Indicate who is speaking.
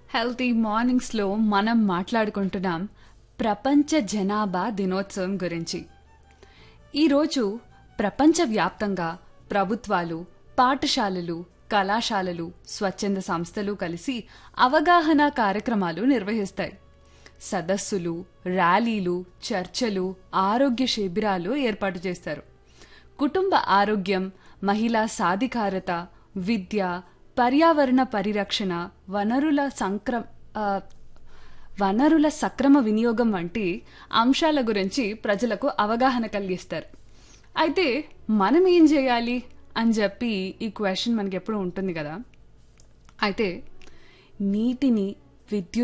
Speaker 1: healthy మార్నింగ్స్లో మనం మాట్లాడుకుంటున్నాం ప్రపంచ జనాభా దినోత్సవం గురించి ఈరోజు ప్రపంచవ్యాప్తంగా ప్రభుత్వాలు పాఠశాలలు కళాశాలలు స్వచ్ఛంద సంస్థలు కలిసి అవగాహన కార్యక్రమాలు నిర్వహిస్తాయి సదస్సులు ర్యాలీలు చర్చలు ఆరోగ్య శిబిరాలు ఏర్పాటు చేస్తారు కుటుంబ ఆరోగ్యం మహిళా సాధికారత విద్య పర్యావరణ పరిరక్షణ వనరుల సంక్ర ఆ, వనరుల సక్రమ వినియోగం వంటి అంశాల గురించి ప్రజలకు అవగాహన కలిగిస్తారు అయితే మనం ఏం చేయాలి అని చెప్పి ఈ క్వశ్చన్ మనకి ఎప్పుడు ఉంటుంది కదా అయితే నీటిని విద్యుత్